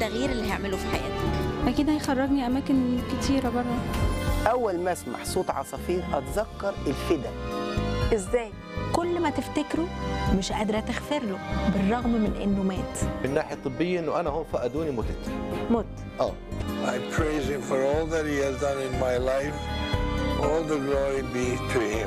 التغيير اللي هيعمله في حياتك اكيد هيخرجني اماكن كتيره بره اول ما اسمع صوت عصافير اتذكر الفدا ازاي كل ما تفتكره مش قادره تغفر له بالرغم من انه مات من الناحيه الطبيه انه انا هم فقدوني متت مت اه I praise him for all that he has done in my life. All the glory be to him.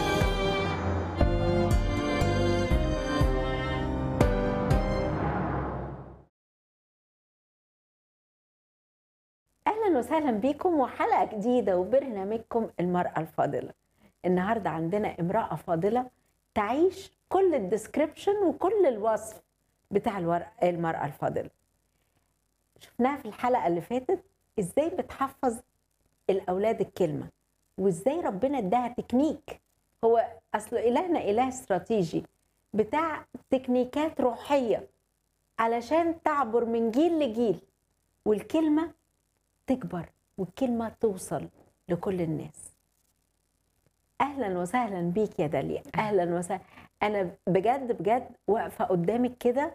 اهلا وسهلا بيكم وحلقه جديده وبرنامجكم المراه الفاضله النهارده عندنا امراه فاضله تعيش كل الديسكريبشن وكل الوصف بتاع الور- المراه الفاضله شفناها في الحلقه اللي فاتت ازاي بتحفظ الاولاد الكلمه وازاي ربنا اداها تكنيك هو اصل الهنا اله استراتيجي بتاع تكنيكات روحيه علشان تعبر من جيل لجيل والكلمه تكبر والكلمه توصل لكل الناس اهلا وسهلا بيك يا داليا اهلا وسهلا انا بجد بجد واقفه قدامك كده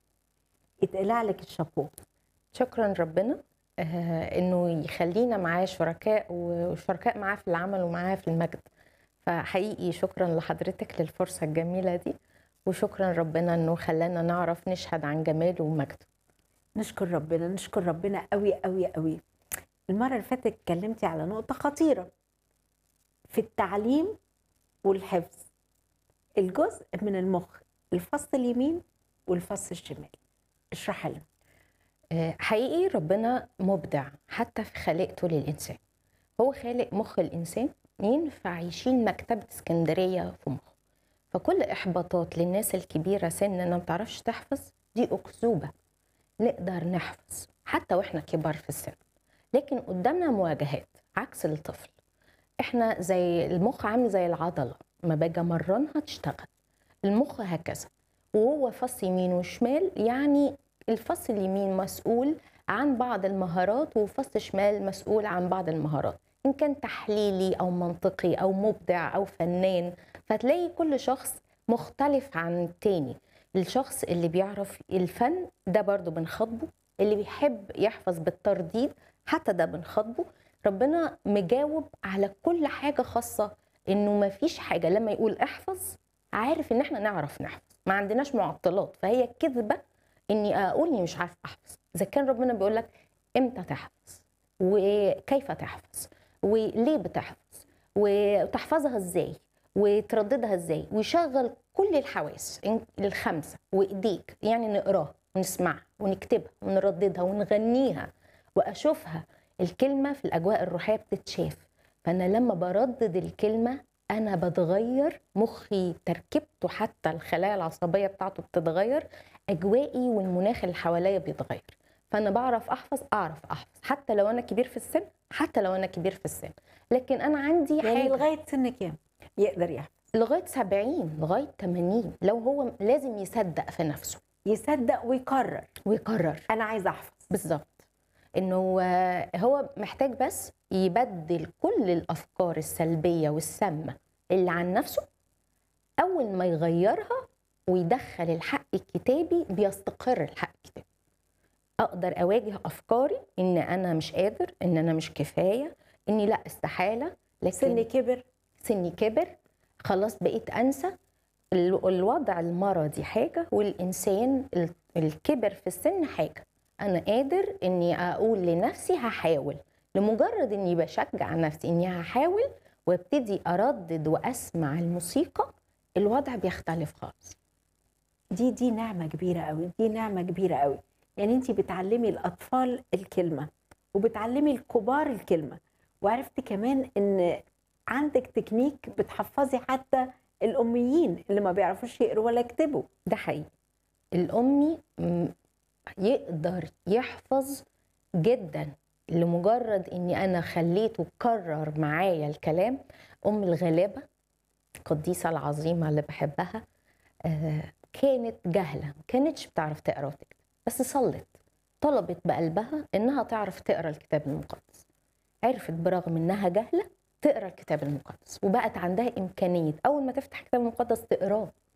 اتقلع لك الشابوه شكرا ربنا آه، انه يخلينا معاه شركاء وشركاء معاه في العمل ومعاه في المجد فحقيقي شكرا لحضرتك للفرصه الجميله دي وشكرا ربنا انه خلانا نعرف نشهد عن جماله ومجده نشكر ربنا نشكر ربنا قوي قوي قوي المره اللي فاتت اتكلمتي على نقطه خطيره في التعليم والحفظ الجزء من المخ الفص اليمين والفص الشمال اشرح لنا آه، حقيقي ربنا مبدع حتى في خلقته للإنسان هو خالق مخ الإنسان ينفع يشيل مكتبة اسكندرية في مخه فكل إحباطات للناس الكبيرة سن إنها ما بتعرفش تحفظ دي أكذوبة نقدر نحفظ حتى وإحنا كبار في السن لكن قدامنا مواجهات عكس الطفل إحنا زي المخ عامل زي العضلة ما باجي أمرنها تشتغل المخ هكذا وهو فص يمين وشمال يعني الفص اليمين مسؤول عن بعض المهارات وفص شمال مسؤول عن بعض المهارات ان كان تحليلي او منطقي او مبدع او فنان فتلاقي كل شخص مختلف عن التاني الشخص اللي بيعرف الفن ده برضو بنخاطبه اللي بيحب يحفظ بالترديد حتى ده بنخاطبه ربنا مجاوب على كل حاجة خاصة انه ما فيش حاجة لما يقول احفظ عارف ان احنا نعرف نحفظ ما عندناش معطلات فهي كذبة اني اقول اني مش عارف احفظ اذا كان ربنا بيقول لك امتى تحفظ وكيف تحفظ وليه بتحفظ وتحفظها ازاي وترددها ازاي ويشغل كل الحواس إن- الخمسه وايديك يعني نقراها ونسمعها ونكتبها ونرددها ونغنيها واشوفها الكلمه في الاجواء الروحيه بتتشاف فانا لما بردد الكلمه انا بتغير مخي تركيبته حتى الخلايا العصبيه بتاعته بتتغير اجوائي والمناخ اللي حواليا بيتغير فانا بعرف احفظ اعرف احفظ حتى لو انا كبير في السن حتى لو انا كبير في السن لكن انا عندي يعني حاجه لغايه سن كام يقدر يحفظ لغايه 70 لغايه 80 لو هو لازم يصدق في نفسه يصدق ويقرر ويقرر انا عايز احفظ بالظبط انه آه، هو محتاج بس يبدل كل الافكار السلبيه والسامه اللي عن نفسه اول ما يغيرها ويدخل الحق الكتابي بيستقر الحق الكتابي اقدر اواجه افكاري ان انا مش قادر ان انا مش كفايه اني لا استحاله لكن سن كبر سني كبر خلاص بقيت انسى ال- الوضع المرضي حاجه والانسان ال- الكبر في السن حاجه انا قادر اني اقول لنفسي هحاول لمجرد اني بشجع نفسي اني هحاول وابتدي اردد واسمع الموسيقى الوضع بيختلف خالص دي دي نعمه كبيره قوي دي نعمه كبيره قوي يعني انت بتعلمي الاطفال الكلمه وبتعلمي الكبار الكلمه وعرفت كمان ان عندك تكنيك بتحفظي حتى الاميين اللي ما بيعرفوش يقروا ولا يكتبوا ده حقيقي الأمي م- يقدر يحفظ جدا لمجرد اني انا خليته كرر معايا الكلام ام الغلابه القديسه العظيمه اللي بحبها آه، كانت جاهله ما كانتش بتعرف تقرا وتكتب بس صلت طلبت بقلبها انها تعرف تقرا الكتاب المقدس عرفت برغم انها جاهله تقرا الكتاب المقدس وبقت عندها امكانيه اول ما تفتح الكتاب المقدس تقراه